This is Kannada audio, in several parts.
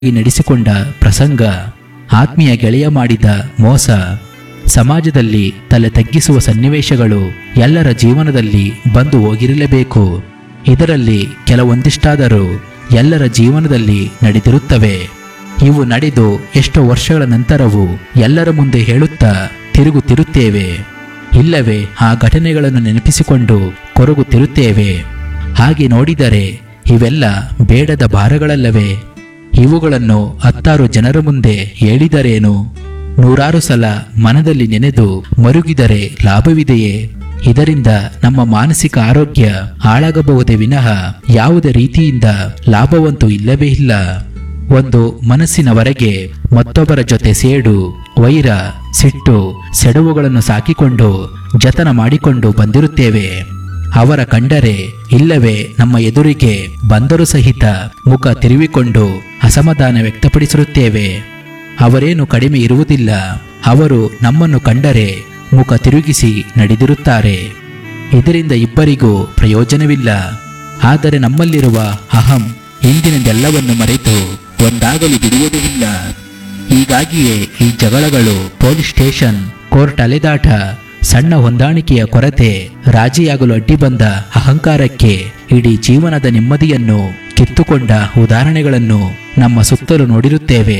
ಈ ನಡೆಸಿಕೊಂಡ ಪ್ರಸಂಗ ಆತ್ಮೀಯ ಗೆಳೆಯ ಮಾಡಿದ ಮೋಸ ಸಮಾಜದಲ್ಲಿ ತಲೆ ತಗ್ಗಿಸುವ ಸನ್ನಿವೇಶಗಳು ಎಲ್ಲರ ಜೀವನದಲ್ಲಿ ಬಂದು ಹೋಗಿರಲೇಬೇಕು ಇದರಲ್ಲಿ ಕೆಲವೊಂದಿಷ್ಟಾದರೂ ಎಲ್ಲರ ಜೀವನದಲ್ಲಿ ನಡೆದಿರುತ್ತವೆ ಇವು ನಡೆದು ಎಷ್ಟೋ ವರ್ಷಗಳ ನಂತರವೂ ಎಲ್ಲರ ಮುಂದೆ ಹೇಳುತ್ತಾ ತಿರುಗುತ್ತಿರುತ್ತೇವೆ ಇಲ್ಲವೇ ಆ ಘಟನೆಗಳನ್ನು ನೆನಪಿಸಿಕೊಂಡು ಕೊರಗುತ್ತಿರುತ್ತೇವೆ ಹಾಗೆ ನೋಡಿದರೆ ಇವೆಲ್ಲ ಬೇಡದ ಭಾರಗಳಲ್ಲವೇ ಇವುಗಳನ್ನು ಹತ್ತಾರು ಜನರ ಮುಂದೆ ಹೇಳಿದರೇನು ನೂರಾರು ಸಲ ಮನದಲ್ಲಿ ನೆನೆದು ಮರುಗಿದರೆ ಲಾಭವಿದೆಯೇ ಇದರಿಂದ ನಮ್ಮ ಮಾನಸಿಕ ಆರೋಗ್ಯ ಹಾಳಾಗಬಹುದೇ ವಿನಃ ಯಾವುದೇ ರೀತಿಯಿಂದ ಲಾಭವಂತೂ ಇಲ್ಲವೇ ಇಲ್ಲ ಒಂದು ಮನಸ್ಸಿನವರೆಗೆ ಮತ್ತೊಬ್ಬರ ಜೊತೆ ಸೇಡು ವೈರ ಸಿಟ್ಟು ಸೆಡವುಗಳನ್ನು ಸಾಕಿಕೊಂಡು ಜತನ ಮಾಡಿಕೊಂಡು ಬಂದಿರುತ್ತೇವೆ ಅವರ ಕಂಡರೆ ಇಲ್ಲವೇ ನಮ್ಮ ಎದುರಿಗೆ ಬಂದರೂ ಸಹಿತ ಮುಖ ತಿರುವಿಕೊಂಡು ಅಸಮಾಧಾನ ವ್ಯಕ್ತಪಡಿಸಿರುತ್ತೇವೆ ಅವರೇನು ಕಡಿಮೆ ಇರುವುದಿಲ್ಲ ಅವರು ನಮ್ಮನ್ನು ಕಂಡರೆ ಮುಖ ತಿರುಗಿಸಿ ನಡೆದಿರುತ್ತಾರೆ ಇದರಿಂದ ಇಬ್ಬರಿಗೂ ಪ್ರಯೋಜನವಿಲ್ಲ ಆದರೆ ನಮ್ಮಲ್ಲಿರುವ ಅಹಂ ಇಂದಿನದೆಲ್ಲವನ್ನು ಮರೆತು ಒಂದಾಗಲು ಬಿಡುವುದೂ ಇಲ್ಲ ಹೀಗಾಗಿಯೇ ಈ ಜಗಳಗಳು ಪೊಲೀಸ್ ಸ್ಟೇಷನ್ ಕೋರ್ಟ್ ಅಲೆದಾಟ ಸಣ್ಣ ಹೊಂದಾಣಿಕೆಯ ಕೊರತೆ ರಾಜಿಯಾಗಲು ಅಡ್ಡಿ ಬಂದ ಅಹಂಕಾರಕ್ಕೆ ಇಡೀ ಜೀವನದ ನೆಮ್ಮದಿಯನ್ನು ಕಿತ್ತುಕೊಂಡ ಉದಾಹರಣೆಗಳನ್ನು ನಮ್ಮ ಸುತ್ತಲೂ ನೋಡಿರುತ್ತೇವೆ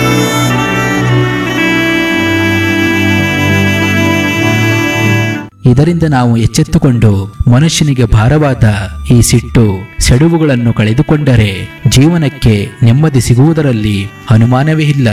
ಇದರಿಂದ ನಾವು ಎಚ್ಚೆತ್ತುಕೊಂಡು ಮನುಷ್ಯನಿಗೆ ಭಾರವಾದ ಈ ಸಿಟ್ಟು ಸೆಡುವುಗಳನ್ನು ಕಳೆದುಕೊಂಡರೆ ಜೀವನಕ್ಕೆ ನೆಮ್ಮದಿ ಸಿಗುವುದರಲ್ಲಿ ಅನುಮಾನವೇ ಇಲ್ಲ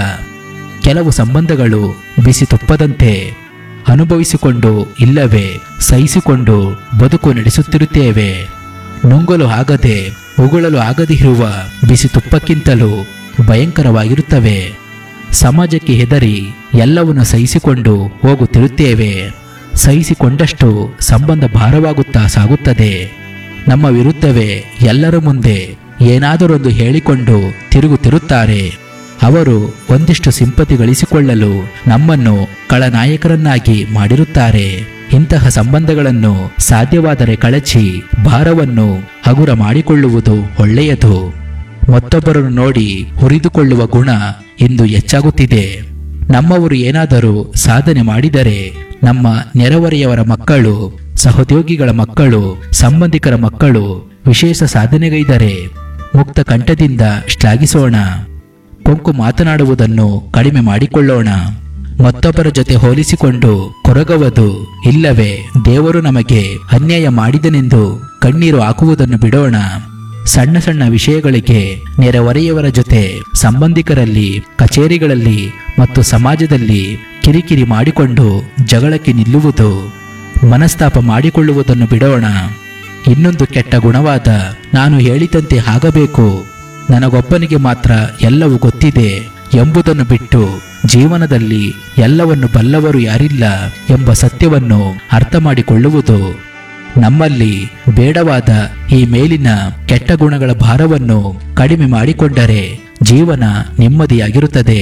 ಕೆಲವು ಸಂಬಂಧಗಳು ಬಿಸಿ ತುಪ್ಪದಂತೆ ಅನುಭವಿಸಿಕೊಂಡು ಇಲ್ಲವೇ ಸಹಿಸಿಕೊಂಡು ಬದುಕು ನಡೆಸುತ್ತಿರುತ್ತೇವೆ ನುಂಗಲು ಆಗದೆ ಉಗುಳಲು ಆಗದಿರುವ ಬಿಸಿ ತುಪ್ಪಕ್ಕಿಂತಲೂ ಭಯಂಕರವಾಗಿರುತ್ತವೆ ಸಮಾಜಕ್ಕೆ ಹೆದರಿ ಎಲ್ಲವನ್ನು ಸಹಿಸಿಕೊಂಡು ಹೋಗುತ್ತಿರುತ್ತೇವೆ ಸಹಿಸಿಕೊಂಡಷ್ಟು ಸಂಬಂಧ ಭಾರವಾಗುತ್ತಾ ಸಾಗುತ್ತದೆ ನಮ್ಮ ವಿರುದ್ಧವೇ ಎಲ್ಲರ ಮುಂದೆ ಏನಾದರೊಂದು ಹೇಳಿಕೊಂಡು ತಿರುಗುತ್ತಿರುತ್ತಾರೆ ಅವರು ಒಂದಿಷ್ಟು ಸಿಂಪತಿ ಗಳಿಸಿಕೊಳ್ಳಲು ನಮ್ಮನ್ನು ಕಳನಾಯಕರನ್ನಾಗಿ ಮಾಡಿರುತ್ತಾರೆ ಇಂತಹ ಸಂಬಂಧಗಳನ್ನು ಸಾಧ್ಯವಾದರೆ ಕಳಚಿ ಭಾರವನ್ನು ಹಗುರ ಮಾಡಿಕೊಳ್ಳುವುದು ಒಳ್ಳೆಯದು ಮತ್ತೊಬ್ಬರನ್ನು ನೋಡಿ ಹುರಿದುಕೊಳ್ಳುವ ಗುಣ ಇಂದು ಹೆಚ್ಚಾಗುತ್ತಿದೆ ನಮ್ಮವರು ಏನಾದರೂ ಸಾಧನೆ ಮಾಡಿದರೆ ನಮ್ಮ ನೆರೆಹೊರೆಯವರ ಮಕ್ಕಳು ಸಹೋದ್ಯೋಗಿಗಳ ಮಕ್ಕಳು ಸಂಬಂಧಿಕರ ಮಕ್ಕಳು ವಿಶೇಷ ಸಾಧನೆಗೈದರೆ ಮುಕ್ತ ಕಂಠದಿಂದ ಶ್ಲಾಘಿಸೋಣ ಕೊಂಕು ಮಾತನಾಡುವುದನ್ನು ಕಡಿಮೆ ಮಾಡಿಕೊಳ್ಳೋಣ ಮತ್ತೊಬ್ಬರ ಜೊತೆ ಹೋಲಿಸಿಕೊಂಡು ಕೊರಗವುದು ಇಲ್ಲವೇ ದೇವರು ನಮಗೆ ಅನ್ಯಾಯ ಮಾಡಿದನೆಂದು ಕಣ್ಣೀರು ಹಾಕುವುದನ್ನು ಬಿಡೋಣ ಸಣ್ಣ ಸಣ್ಣ ವಿಷಯಗಳಿಗೆ ನೆರೆಹೊರೆಯವರ ಜೊತೆ ಸಂಬಂಧಿಕರಲ್ಲಿ ಕಚೇರಿಗಳಲ್ಲಿ ಮತ್ತು ಸಮಾಜದಲ್ಲಿ ಕಿರಿಕಿರಿ ಮಾಡಿಕೊಂಡು ಜಗಳಕ್ಕೆ ನಿಲ್ಲುವುದು ಮನಸ್ತಾಪ ಮಾಡಿಕೊಳ್ಳುವುದನ್ನು ಬಿಡೋಣ ಇನ್ನೊಂದು ಕೆಟ್ಟ ಗುಣವಾದ ನಾನು ಹೇಳಿದಂತೆ ಆಗಬೇಕು ನನಗೊಬ್ಬನಿಗೆ ಮಾತ್ರ ಎಲ್ಲವೂ ಗೊತ್ತಿದೆ ಎಂಬುದನ್ನು ಬಿಟ್ಟು ಜೀವನದಲ್ಲಿ ಎಲ್ಲವನ್ನು ಬಲ್ಲವರು ಯಾರಿಲ್ಲ ಎಂಬ ಸತ್ಯವನ್ನು ಅರ್ಥ ಮಾಡಿಕೊಳ್ಳುವುದು ನಮ್ಮಲ್ಲಿ ಬೇಡವಾದ ಈ ಮೇಲಿನ ಕೆಟ್ಟ ಗುಣಗಳ ಭಾರವನ್ನು ಕಡಿಮೆ ಮಾಡಿಕೊಂಡರೆ ಜೀವನ ನೆಮ್ಮದಿಯಾಗಿರುತ್ತದೆ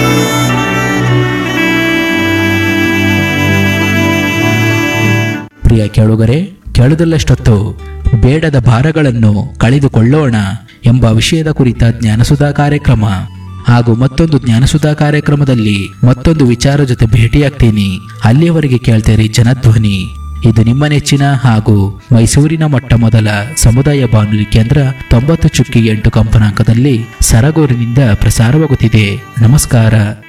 ಪ್ರಿಯ ಕೇಳುಗರೆ ಕೇಳುವುದಲ್ಲಷ್ಟೊತ್ತು ಬೇಡದ ಭಾರಗಳನ್ನು ಕಳೆದುಕೊಳ್ಳೋಣ ಎಂಬ ವಿಷಯದ ಕುರಿತ ಜ್ಞಾನಸುಧಾ ಕಾರ್ಯಕ್ರಮ ಹಾಗೂ ಮತ್ತೊಂದು ಜ್ಞಾನಸುಧಾ ಕಾರ್ಯಕ್ರಮದಲ್ಲಿ ಮತ್ತೊಂದು ವಿಚಾರ ಜೊತೆ ಭೇಟಿಯಾಗ್ತೀನಿ ಅಲ್ಲಿಯವರೆಗೆ ಕೇಳ್ತೀರಿ ಜನಧ್ವನಿ ಇದು ನಿಮ್ಮ ನೆಚ್ಚಿನ ಹಾಗೂ ಮೈಸೂರಿನ ಮೊಟ್ಟ ಮೊದಲ ಸಮುದಾಯ ಬಾನುಲಿ ಕೇಂದ್ರ ತೊಂಬತ್ತು ಚುಕ್ಕಿ ಎಂಟು ಕಂಪನಾಂಕದಲ್ಲಿ ಸರಗೂರಿನಿಂದ ಪ್ರಸಾರವಾಗುತ್ತಿದೆ ನಮಸ್ಕಾರ